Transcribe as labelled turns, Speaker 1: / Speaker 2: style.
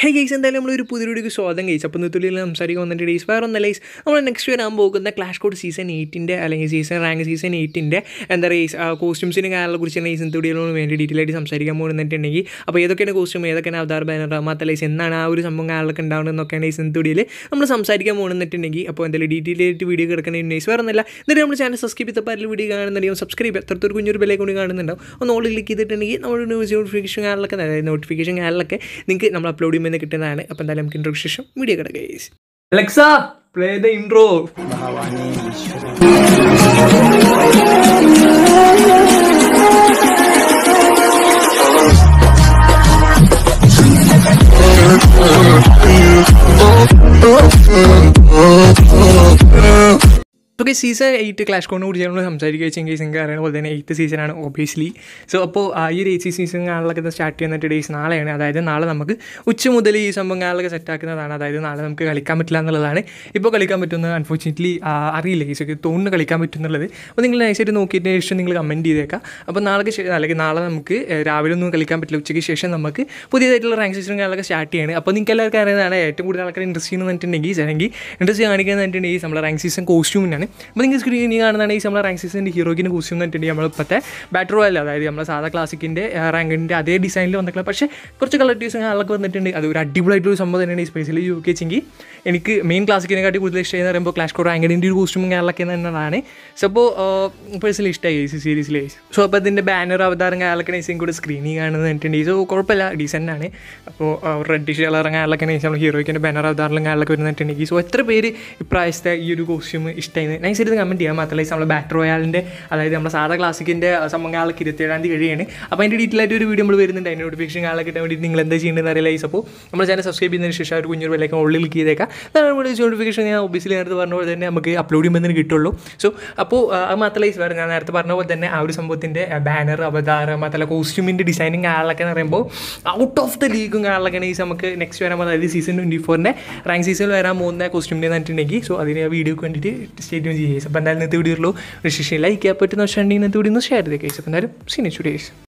Speaker 1: hey guys എന്തായാലും നമ്മൾ ഒരു പുതിയ വീഡിയോക്ക് സ്വാഗതം ഗൈസ് അപ്പോൾ ഇന്നത്തെ വീഡിയോയിൽ സംസാരിക്കാൻ വന്നിട്ട് ഡേയ്സ് വേറെ ഒന്നല്ല ഗൈസ് നമ്മൾ നെക്സ്റ്റ് വരാൻ പോകുന്ന ക്ലാഷ് കോഡ് സീസൺ എയ്റ്റിൻ്റെ അല്ലെങ്കിൽ സീസൺ റാങ്ക് സീസൺ എയ്റ്റിൻ്റെ എന്താ പറയുക കോസ്റ്റ്യൂംസിന് കാര്യങ്ങളെ കുറിച്ച് തന്നെ സീസൺ വീഡിയോയിൽ വേണ്ടി ഡീറ്റെയിൽ ആയിട്ട് സംസാരിക്കാൻ പോകുന്നുണ്ടെങ്കിൽ അപ്പോൾ ഏതൊക്കെയാണ് കോസ്റ്റ്യൂം ഏതൊക്കെയാണ് അവതാർ ബാനർ മാത്രമല്ല ഗൈസ് എന്നാണ് ആ ഒരു സംഭവം കാര്യങ്ങളൊക്കെ ഉണ്ടാവുന്നതെന്നൊക്കെയാണ് ഈ സീസൺ വീഡിയോയിൽ നമ്മൾ സംസാരിക്കാൻ പോകുന്നുണ്ടെങ്കിൽ അപ്പോൾ എന്തായാലും ഡീറ്റെയിൽ ആയിട്ട് വീഡിയോ കിടക്കുന്ന ഗൈസ് വേറെ ഒന്നല്ല എന്നിട്ട് നമ്മൾ ചാനൽ സബ്സ്ക്രൈബ് ചെയ്ത പാരിൽ വീഡിയോ കാണുന്നുണ്ടെങ്കിൽ സബ്സ്ക്രൈബ് അത്രത്തൊരു കുഞ്ഞൊരു ബെല്ലേ കൊണ്ട് കാണുന്നുണ്ടാവും ഒന്ന് ഓൾ ക്ലിക്ക് ചെയ്തിട്ടുണ്ടെങ്കിൽ നമ്മുടെ ന്യൂസ് നോട്ടിഫിക്കേഷൻ കാര്യങ്ങളൊക്കെ അതായത് നോട്ടിഫിക്കേഷൻ കാര്യങ്ങളൊക്കെ നിങ്ങൾക്ക് നമ്മൾ അപ്ലോഡ് ചെയ്യുമ്പോൾ കിട്ടുന്നതാണ് അപ്പോൾ എന്തായാലും നമുക്ക് ഇൻട്രോ ശേഷം വീഡിയോ കിടക്കുക Alexa play the intro okay season eight clash കോണിനെ കുറിച്ച് നമ്മൾ സംസാരിക്കുക വെച്ചെങ്കിൽ നിങ്ങൾക്ക് അറിയുന്ന പോലെ തന്നെ എയ്ത്ത് സീസണാണ് ഒബിയസ്ലി സോ അപ്പോൾ ആ ഈ ഒരു എയ്റ്റ് സീസൺ കാണലൊക്കെ സ്റ്റാർട്ട് ചെയ്യുന്ന ഡേയ്സ് നാളെയാണ് അതായത് നാളെ നമുക്ക് ഉച്ച മുതൽ ഈ സംഭവം കാണലൊക്കെ സെറ്റാക്കുന്നതാണ് അതായത് നാളെ നമുക്ക് കളിക്കാൻ പറ്റില്ല എന്നുള്ളതാണ് ഇപ്പോൾ കളിക്കാൻ പറ്റുന്നത് അൺഫോർച്ചുനേറ്റ്ലി അറിയില്ല ഈ തോന്നുന്നു കളിക്കാൻ പറ്റും എന്നുള്ളത് അപ്പോൾ നിങ്ങൾ നൈസായിട്ട് നോക്കിയതിന് ശേഷം നിങ്ങൾ കമൻറ്റ് ചെയ്തേക്കാം അപ്പോൾ നാളെ അല്ലെങ്കിൽ നാളെ നമുക്ക് രാവിലെ ഒന്നും കളിക്കാൻ പറ്റില്ല ഉച്ചയ്ക്ക് ശേഷം നമുക്ക് പുതിയതായിട്ടുള്ള റാങ്ക് സീസൺ കാര്യങ്ങളൊക്കെ സ്റ്റാർട്ട് ചെയ്യാണ് അപ്പോൾ നിങ്ങൾക്ക് എല്ലാവർക്കും അറിയുന്നതാണ് ഏറ്റവും കൂടുതൽ ആൾക്കാർ ഇൻട്രസ്റ്റ് എന്ന് പറഞ്ഞിട്ടുണ്ടെങ്കിൽ അല്ലെങ്കിൽ ഇൻട്രസ്റ്റ് കാണിക്കുന്നത് പറഞ്ഞിട്ടുണ്ടെങ്കിൽ നമ്മുടെ റാങ്ക് സീസൺ കോസ്റ്റ്യൂമിനാണ് അപ്പോൾ നിങ്ങൾ സ്ക്രീനിൽ കാണുന്നതാണ് ഈ നമ്മുടെ റാങ്ക് സീസണിൻ്റെ ഹീറോയിക്കിന് കോസ്റ്റ്യൂം എന്ന് പറഞ്ഞിട്ടുണ്ടെങ്കിൽ നമ്മളിപ്പോഴത്തെ ബാറ്റർ റോയൽ അതായത് നമ്മുടെ സാധാ ക്ലാസിക്കിൻ്റെ റാങ്കിൻ്റെ അതേ ഡിസൈനിൽ വന്നിട്ടുള്ള പക്ഷേ കുറച്ച് കളക്റ്റീവ്സ് ആളൊക്കെ വന്നിട്ടുണ്ട് അത് ഒരു അടിപൊളിയായിട്ടൊരു സംഭവം തന്നെയാണ് ഈ സ്പെഷ്യലി യു കെ വെച്ചെങ്കിൽ എനിക്ക് മെയിൻ ക്ലാസിക്കിനെക്കാട്ടി കൂടുതൽ ഇഷ്ടം എന്ന് പറയുമ്പോൾ ക്ലാഷ് കോഡ് റാങ്കിൻ്റെ ഒരു കോസ്റ്റ്യൂമും കാര്യങ്ങളൊക്കെ തന്നെയാണ് സോ അപ്പോൾ പേഴ്സണലി ഇഷ്ടമായി ഈ സീരീസിൽ സോ അപ്പോൾ അതിൻ്റെ ബാനർ അവതാരം കാര്യങ്ങളൊക്കെ നൈസും കൂടെ സ്ക്രീനിൽ കാണുന്നത് പറഞ്ഞിട്ടുണ്ടെങ്കിൽ സോ കുഴപ്പമില്ല ഡീസൻ്റ് ആണ് അപ്പോൾ റെഡ് കളർ കാര്യങ്ങളൊക്കെ നൈസ് നമ്മൾ ഹീറോയ്ക്കിൻ്റെ ബാനർ അവതാരം കാര്യങ്ങളൊക്കെ വരുന്നിട്ടുണ്ടെങ്കിൽ സോ എത്ര പേര് ഇപ്രാവശ്യത്തെ ഈ ഒരു കോസ്റ്റ്യൂം ഇഷ്ടമായി നൈസായിട്ട് കമൻറ്റ് ചെയ്യാം മാത്രമല്ല നമ്മുടെ ബാറ്റർ റോയാലിൻ്റെ അതായത് നമ്മുടെ സാധാ ക്ലാസിക്കിൻ്റെ സംഭവങ്ങളൊക്കെ ഇരുപത്തേഴാം തീയതി കഴിയാണ് അപ്പോൾ അതിൻ്റെ ഡീറ്റെയിൽ ആയിട്ട് ഒരു വീഡിയോ നമ്മൾ വരുന്നുണ്ട് അതിൻ്റെ നോട്ടിഫിക്കേഷൻ കാര്യങ്ങളൊക്കെ കിട്ടാൻ വേണ്ടി നിങ്ങൾ എന്താ ചെയ്യേണ്ടതെന്ന് അറിയില്ല ഈ അപ്പോൾ നമ്മൾ ചാനൽ സബ്സ്ക്രൈബ് ചെയ്യുന്നതിന് ശേഷം ഒരു കുഞ്ഞൊരു വിലയ്ക്ക് ഉള്ളിൽ ക്ലിക്ക് ചെയ്തേക്കാം നമ്മുടെ നോട്ടിഫിക്കേഷൻ ഞാൻ ഒബിയസ്ലി നേരത്തെ പറഞ്ഞ പോലെ തന്നെ നമുക്ക് അപ്ലോഡ് ചെയ്യുമ്പോൾ തന്നെ കിട്ടുള്ളൂ സോ അപ്പോൾ അത് മാത്രമല്ല ഈ വേറെ ഞാൻ നേരത്തെ പറഞ്ഞ പോലെ തന്നെ ആ ഒരു സംഭവത്തിൻ്റെ ബാനർ അവതാരം മാത്രമല്ല കോസ്റ്റ്യൂമിൻ്റെ ഡിസൈനിങ് ആളൊക്കെ എന്ന് പറയുമ്പോൾ ഔട്ട് ഓഫ് ദ ലീഗും കാര്യങ്ങളൊക്കെയാണ് ഈ നമുക്ക് നെക്സ്റ്റ് വരാൻ പോകുന്നത് അതായത് സീസൺ ട്വൻറ്റി ഫോറിൻ്റെ റാങ്ക് സീസണിൽ വരാൻ പോകുന്ന കോസ്റ്റ്യൂമിൻ്റെ എന്നിട്ടുണ്ടെങ്കിൽ സോ അതിന് വീഡിയോക്ക് വേണ്ടിയിട്ട് സ്റ്റേറ്റ് ചെയ്യുക അപ്പോൾ എന്തായാലും ഇന്നത്തെ വീഡിയോയിലോ രജിസ്ട്രേഷൻ ലൈക്ക് ചെയ്യാൻ പറ്റുന്ന വെച്ചിട്ടുണ്ടെങ്കിൽ ഇന്നത്തെ വീഡിയോ ഒന്ന് ഷെയർ ചെയ്തേക്കാം അപ്പോൾ എന്തായാലും സീനിച്ചു ഡേയ്സ്